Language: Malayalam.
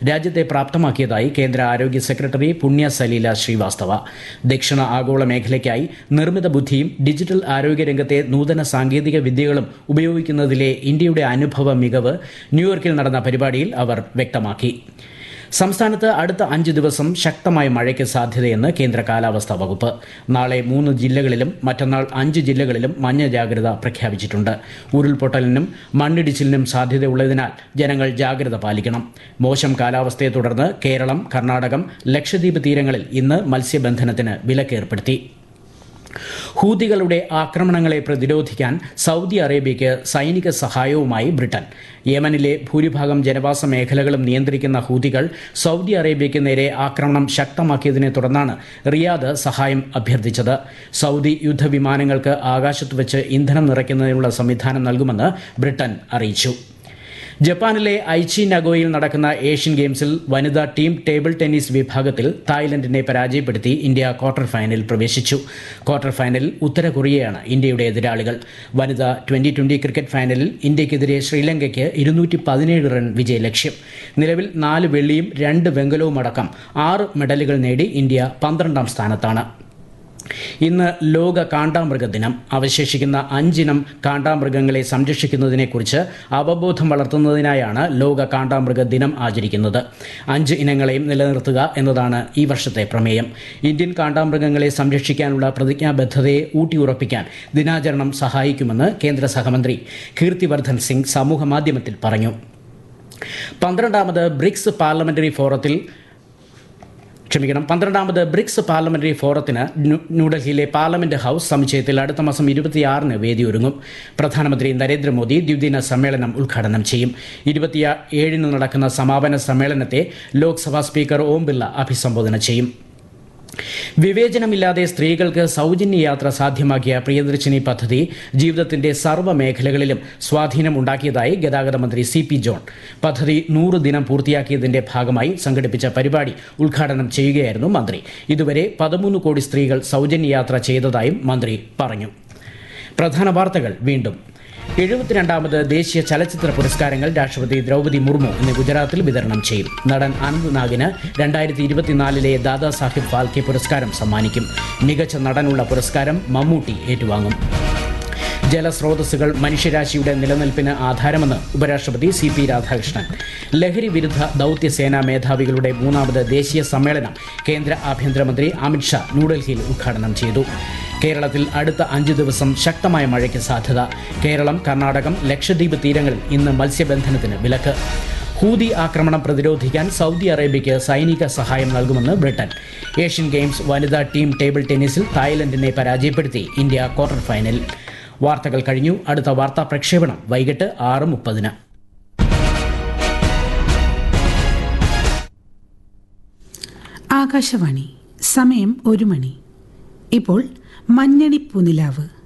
രാജ്യത്തെ പ്രാപ്തമാക്കിയതായി കേന്ദ്ര ആരോഗ്യ സെക്രട്ടറി പുണ്യ സലീല ശ്രീവാസ്തവ ദക്ഷിണ ആഗോള മേഖലയ്ക്കായി നിർമ്മിത ബുദ്ധിയും ഡിജിറ്റൽ ആരോഗ്യ രംഗത്തെ നൂതന സാങ്കേതിക വിദ്യകളും ഉപയോഗിക്കുന്നതിലെ ഇന്ത്യയുടെ അനുഭവ മികവ് ന്യൂയോർക്കിൽ നടന്ന പരിപാടിയിൽ അവർ വ്യക്തമാക്കി സംസ്ഥാനത്ത് അടുത്ത അഞ്ച് ദിവസം ശക്തമായ മഴയ്ക്ക് സാധ്യതയെന്ന് കേന്ദ്ര കാലാവസ്ഥാ വകുപ്പ് നാളെ മൂന്ന് ജില്ലകളിലും മറ്റന്നാൾ അഞ്ച് ജില്ലകളിലും മഞ്ഞ ജാഗ്രത പ്രഖ്യാപിച്ചിട്ടുണ്ട് ഉരുൾപൊട്ടലിനും മണ്ണിടിച്ചിലിനും സാധ്യതയുള്ളതിനാൽ ജനങ്ങൾ ജാഗ്രത പാലിക്കണം മോശം കാലാവസ്ഥയെ തുടർന്ന് കേരളം കർണാടകം ലക്ഷദ്വീപ് തീരങ്ങളിൽ ഇന്ന് മത്സ്യബന്ധനത്തിന് വിലക്കേർപ്പെടുത്തി ഹൂതികളുടെ ആക്രമണങ്ങളെ പ്രതിരോധിക്കാൻ സൗദി അറേബ്യയ്ക്ക് സൈനിക സഹായവുമായി ബ്രിട്ടൻ യമനിലെ ഭൂരിഭാഗം ജനവാസ മേഖലകളും നിയന്ത്രിക്കുന്ന ഹൂതികൾ സൗദി അറേബ്യയ്ക്ക് നേരെ ആക്രമണം ശക്തമാക്കിയതിനെ തുടർന്നാണ് റിയാദ് സഹായം അഭ്യർത്ഥിച്ചത് സൗദി യുദ്ധവിമാനങ്ങൾക്ക് ആകാശത്ത് വെച്ച് ഇന്ധനം നിറയ്ക്കുന്നതിനുള്ള സംവിധാനം നൽകുമെന്ന് ബ്രിട്ടൻ അറിയിച്ചു ജപ്പാനിലെ ഐച്ചി നഗോയിൽ നടക്കുന്ന ഏഷ്യൻ ഗെയിംസിൽ വനിതാ ടീം ടേബിൾ ടെന്നീസ് വിഭാഗത്തിൽ തായ്ലൻഡിനെ പരാജയപ്പെടുത്തി ഇന്ത്യ ക്വാർട്ടർ ഫൈനലിൽ പ്രവേശിച്ചു ക്വാർട്ടർ ഫൈനലിൽ ഉത്തര കൊറിയയാണ് ഇന്ത്യയുടെ എതിരാളികൾ വനിതാ ട്വന്റി ട്വന്റി ക്രിക്കറ്റ് ഫൈനലിൽ ഇന്ത്യക്കെതിരെ ശ്രീലങ്കയ്ക്ക് ഇരുന്നൂറ്റി പതിനേഴ് റൺ വിജയലക്ഷ്യം നിലവിൽ നാല് വെള്ളിയും രണ്ട് വെങ്കലവും അടക്കം ആറ് മെഡലുകൾ നേടി ഇന്ത്യ പന്ത്രണ്ടാം സ്ഥാനത്താണ് ഇന്ന് ലോക കാണ്ടാമൃഗ ദിനം അവശേഷിക്കുന്ന അഞ്ചിനം കാണ്ടാമൃഗങ്ങളെ സംരക്ഷിക്കുന്നതിനെക്കുറിച്ച് അവബോധം വളർത്തുന്നതിനായാണ് ലോക കാണ്ടാമൃഗ ദിനം ആചരിക്കുന്നത് അഞ്ച് ഇനങ്ങളെയും നിലനിർത്തുക എന്നതാണ് ഈ വർഷത്തെ പ്രമേയം ഇന്ത്യൻ കാണ്ടാമൃഗങ്ങളെ സംരക്ഷിക്കാനുള്ള പ്രതിജ്ഞാബദ്ധതയെ ഊട്ടിയുറപ്പിക്കാൻ ദിനാചരണം സഹായിക്കുമെന്ന് കേന്ദ്ര സഹമന്ത്രി കീർത്തിവർദ്ധൻ സിംഗ് സമൂഹമാധ്യമത്തിൽ പറഞ്ഞു പന്ത്രണ്ടാമത് ബ്രിക്സ് പാർലമെന്ററി ഫോറത്തിൽ ക്ഷമിക്കണം പന്ത്രണ്ടാമത് ബ്രിക്സ് പാർലമെന്ററി ഫോറത്തിന് ന്യൂഡൽഹിയിലെ പാർലമെന്റ് ഹൌസ് സമുച്ചയത്തിൽ അടുത്ത മാസം ഇരുപത്തിയാറിന് വേദിയൊരുങ്ങും പ്രധാനമന്ത്രി നരേന്ദ്രമോദി ദ്വിദിന സമ്മേളനം ഉദ്ഘാടനം ചെയ്യും ഇരുപത്തി ഏഴിന് നടക്കുന്ന സമാപന സമ്മേളനത്തെ ലോക്സഭാ സ്പീക്കർ ഓം ബിർള അഭിസംബോധന ചെയ്യും വിവേചനമില്ലാതെ സ്ത്രീകൾക്ക് സൗജന്യ യാത്ര സാധ്യമാക്കിയ പ്രിയദർശിനി പദ്ധതി ജീവിതത്തിന്റെ സർവ്വ മേഖലകളിലും സ്വാധീനം ഉണ്ടാക്കിയതായി ഗതാഗത മന്ത്രി സി പി ജോൺ പദ്ധതി നൂറ് ദിനം പൂർത്തിയാക്കിയതിന്റെ ഭാഗമായി സംഘടിപ്പിച്ച പരിപാടി ഉദ്ഘാടനം ചെയ്യുകയായിരുന്നു മന്ത്രി ഇതുവരെ പതിമൂന്ന് കോടി സ്ത്രീകൾ സൗജന്യ യാത്ര ചെയ്തതായും മന്ത്രി പറഞ്ഞു പ്രധാന വാർത്തകൾ വീണ്ടും എഴുപത്തിരണ്ടാമത് ദേശീയ ചലച്ചിത്ര പുരസ്കാരങ്ങൾ രാഷ്ട്രപതി ദ്രൗപദി മുർമു ഇന്ന് ഗുജറാത്തിൽ വിതരണം ചെയ്യും നടൻ അനന്ത് നാഗിന് രണ്ടായിരത്തി ഇരുപത്തിനാലിലെ ദാദാ സാഹിബ് ഫാൽക്കെ പുരസ്കാരം സമ്മാനിക്കും മികച്ച നടനുള്ള പുരസ്കാരം മമ്മൂട്ടി ഏറ്റുവാങ്ങും ജലസ്രോതസ്സുകൾ മനുഷ്യരാശിയുടെ നിലനിൽപ്പിന് ആധാരമെന്ന് ഉപരാഷ്ട്രപതി സി പി രാധാകൃഷ്ണൻ ലഹരി വിരുദ്ധ ദൌത്യസേനാ മേധാവികളുടെ മൂന്നാമത് ദേശീയ സമ്മേളനം കേന്ദ്ര ആഭ്യന്തരമന്ത്രി അമിത്ഷാ ന്യൂഡൽഹിയിൽ ഉദ്ഘാടനം ചെയ്തു കേരളത്തിൽ അടുത്ത അഞ്ച് ദിവസം ശക്തമായ മഴയ്ക്ക് സാധ്യത കേരളം കർണാടകം ലക്ഷദ്വീപ് തീരങ്ങളിൽ ഇന്ന് മത്സ്യബന്ധനത്തിന് വിലക്ക് ഹൂതി ആക്രമണം പ്രതിരോധിക്കാൻ സൗദി അറേബ്യയ്ക്ക് സൈനിക സഹായം നൽകുമെന്ന് ബ്രിട്ടൻ ഏഷ്യൻ ഗെയിംസ് വനിതാ ടീം ടേബിൾ ടെന്നീസിൽ തായ്ലൻഡിനെ പരാജയപ്പെടുത്തി ഇന്ത്യ ക്വാർട്ടർ ഫൈനലിൽ വാർത്തകൾ കഴിഞ്ഞു അടുത്ത വാർത്താ പ്രക്ഷേപണം വൈകിട്ട് ആറ് മുപ്പതിന് ആകാശവാണി സമയം ഒരു മണി ഇപ്പോൾ മഞ്ഞണി പൂനിലാവ്